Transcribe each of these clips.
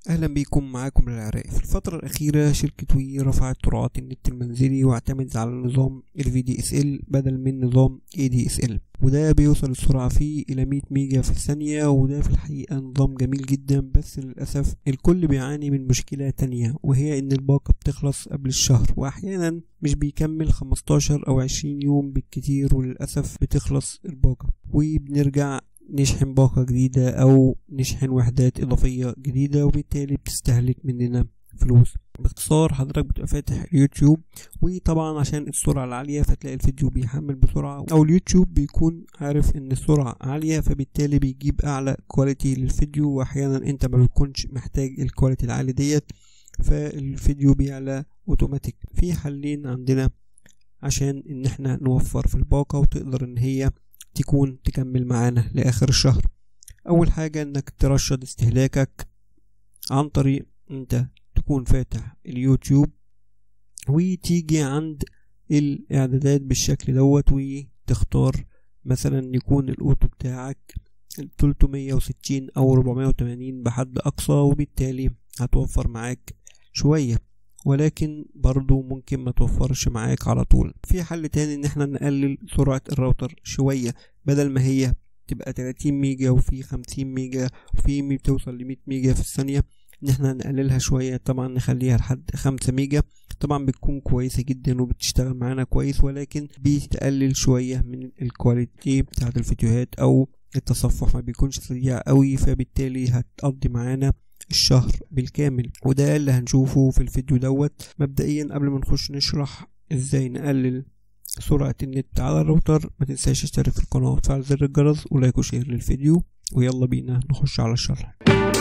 اهلا بيكم معاكم العراقي في الفترة الأخيرة شركة وي رفعت سرعات النت المنزلي واعتمدت على نظام ال VDSL بدل من نظام ADSL وده بيوصل السرعة فيه إلى 100 ميجا في الثانية وده في الحقيقة نظام جميل جدا بس للأسف الكل بيعاني من مشكلة تانية وهي إن الباقة بتخلص قبل الشهر وأحيانا مش بيكمل 15 أو 20 يوم بالكتير وللأسف بتخلص الباقة وبنرجع نشحن باقة جديدة أو نشحن وحدات إضافية جديدة وبالتالي بتستهلك مننا فلوس باختصار حضرتك بتبقى فاتح اليوتيوب وطبعا عشان السرعة العالية فتلاقي الفيديو بيحمل بسرعة أو اليوتيوب بيكون عارف إن السرعة عالية فبالتالي بيجيب أعلى كواليتي للفيديو وأحيانا أنت ما بتكونش محتاج الكواليتي العالي ديت فالفيديو بيعلى اوتوماتيك في حلين عندنا عشان ان احنا نوفر في الباقة وتقدر ان هي تكون تكمل معانا لآخر الشهر أول حاجة إنك ترشد استهلاكك عن طريق أنت تكون فاتح اليوتيوب وتيجي عند الإعدادات بالشكل دوت وتختار مثلا يكون الأوتو بتاعك 360 أو 480 بحد أقصى وبالتالي هتوفر معاك شوية ولكن برضو ممكن ما توفرش معاك على طول في حل تاني ان احنا نقلل سرعة الراوتر شوية بدل ما هي تبقى 30 ميجا وفي 50 ميجا وفي بتوصل ل 100 ميجا في الثانية ان احنا نقللها شوية طبعا نخليها لحد 5 ميجا طبعا بتكون كويسة جدا وبتشتغل معانا كويس ولكن بتقلل شوية من الكواليتي بتاعت الفيديوهات او التصفح ما بيكونش سريع قوي فبالتالي هتقضي معانا الشهر بالكامل وده اللي هنشوفه في الفيديو دوت مبدئيا قبل ما نخش نشرح ازاي نقلل سرعة النت على الراوتر ما تنساش تشترك في القناة وتفعل زر الجرس ولايك وشير للفيديو ويلا بينا نخش على الشرح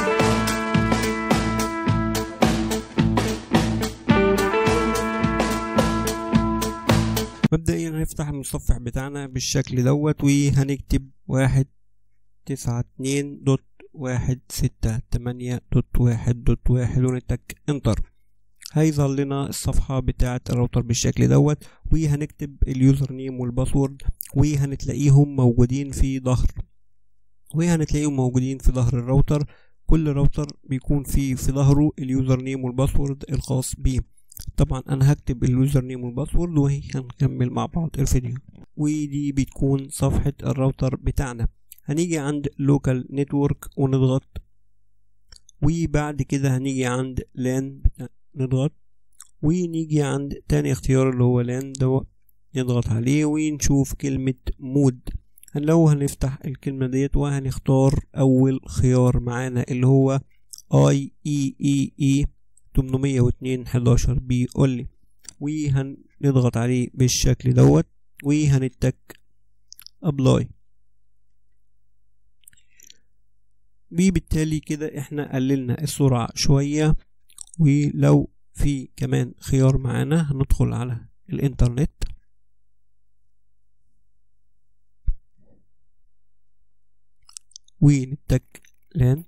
مبدئيا هنفتح المتصفح بتاعنا بالشكل دوت وهنكتب واحد تسعة اتنين دوت واحد ستة تمانية دوت واحد دوت واحد ونتك انتر هيظهر لنا الصفحة بتاعة الراوتر بالشكل دوت وهنكتب اليوزر نيم والباسورد وهنتلاقيهم موجودين في ظهر وهنتلاقيهم موجودين في ظهر الراوتر كل راوتر بيكون فيه في ظهره اليوزر نيم والباسورد الخاص بيه طبعا انا هكتب اليوزر نيم والباسورد وهنكمل مع بعض الفيديو ودي بتكون صفحة الراوتر بتاعنا هنيجي عند لوكال نتورك ونضغط وبعد كده هنيجي عند لان نضغط ونيجي عند تاني اختيار اللي هو لان ده نضغط عليه ونشوف كلمة مود لو هنفتح الكلمة ديت وهنختار أول خيار معانا اللي هو اي اي اي اي 802 11 بي اونلي وهنضغط عليه بالشكل دوت وهنتك ابلاي وبالتالي كده احنا قللنا السرعة شوية ولو في كمان خيار معانا هندخل على الانترنت ونتك لان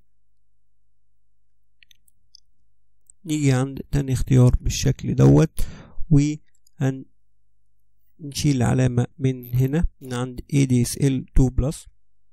نيجي عند تاني اختيار بالشكل دوت وهنشيل العلامة من هنا من عند ADSL 2 بلس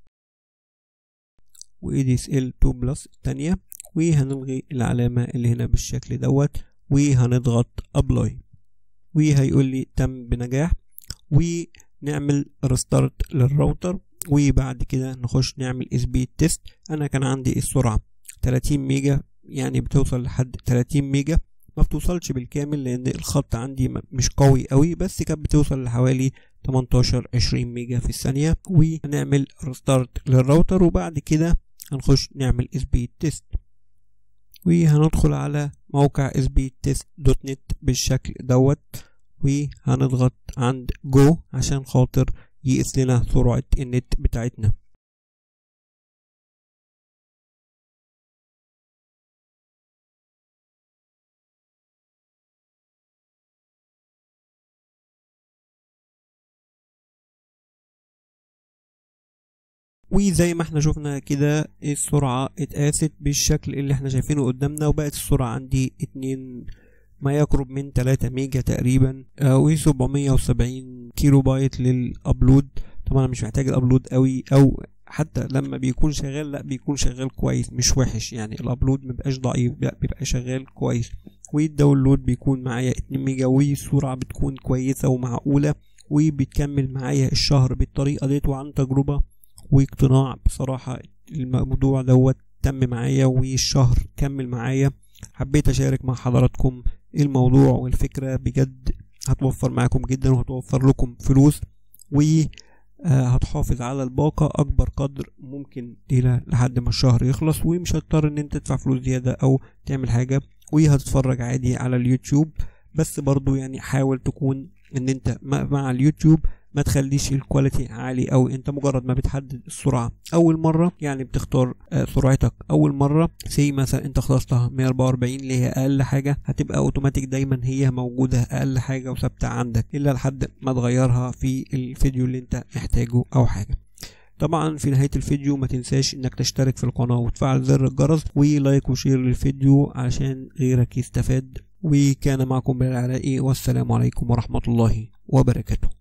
و ADSL 2 بلس التانية وهنلغي العلامة اللي هنا بالشكل دوت وهنضغط ابلاي وهيقول لي تم بنجاح ونعمل ريستارت للراوتر وبعد كده نخش نعمل سبيد تيست انا كان عندي السرعة 30 ميجا يعني بتوصل لحد 30 ميجا ما بتوصلش بالكامل لان الخط عندي مش قوي قوي بس كانت بتوصل لحوالي 18 20 ميجا في الثانية وهنعمل ريستارت للراوتر وبعد كده هنخش نعمل سبيد تيست وهندخل على موقع speedtest.net بالشكل دوت وهنضغط عند جو عشان خاطر يقيس لنا سرعة النت بتاعتنا وزي ما احنا شفنا كده السرعة اتقاست بالشكل اللي احنا شايفينه قدامنا وبقت السرعة عندي اتنين ما يقرب من 3 ميجا تقريبا و 770 كيلو بايت للابلود طبعا انا مش محتاج الابلود قوي او حتى لما بيكون شغال لا بيكون شغال كويس مش وحش يعني الابلود مبقاش ضعيف لا بيبقى شغال كويس والداونلود بيكون معايا 2 ميجا والسرعة بتكون كويسة ومعقولة وبتكمل معايا الشهر بالطريقة ديت وعن تجربة واقتناع بصراحة الموضوع دوت تم معايا والشهر كمل معايا حبيت اشارك مع حضراتكم الموضوع والفكرة بجد هتوفر معاكم جدا وهتوفر لكم فلوس وهتحافظ على الباقة أكبر قدر ممكن إلى لحد ما الشهر يخلص ومش هتضطر إن أنت تدفع فلوس زيادة أو تعمل حاجة وهتتفرج عادي على اليوتيوب بس برضو يعني حاول تكون إن أنت مع اليوتيوب ما تخليش الكواليتي عالي او انت مجرد ما بتحدد السرعه اول مره يعني بتختار سرعتك اول مره سي مثلا انت اخترتها 144 اللي هي اقل حاجه هتبقى اوتوماتيك دايما هي موجوده اقل حاجه وثابته عندك الا لحد ما تغيرها في الفيديو اللي انت محتاجه او حاجه طبعا في نهاية الفيديو ما تنساش انك تشترك في القناة وتفعل زر الجرس ولايك وشير للفيديو علشان غيرك يستفاد وكان معكم بالعراقي والسلام عليكم ورحمة الله وبركاته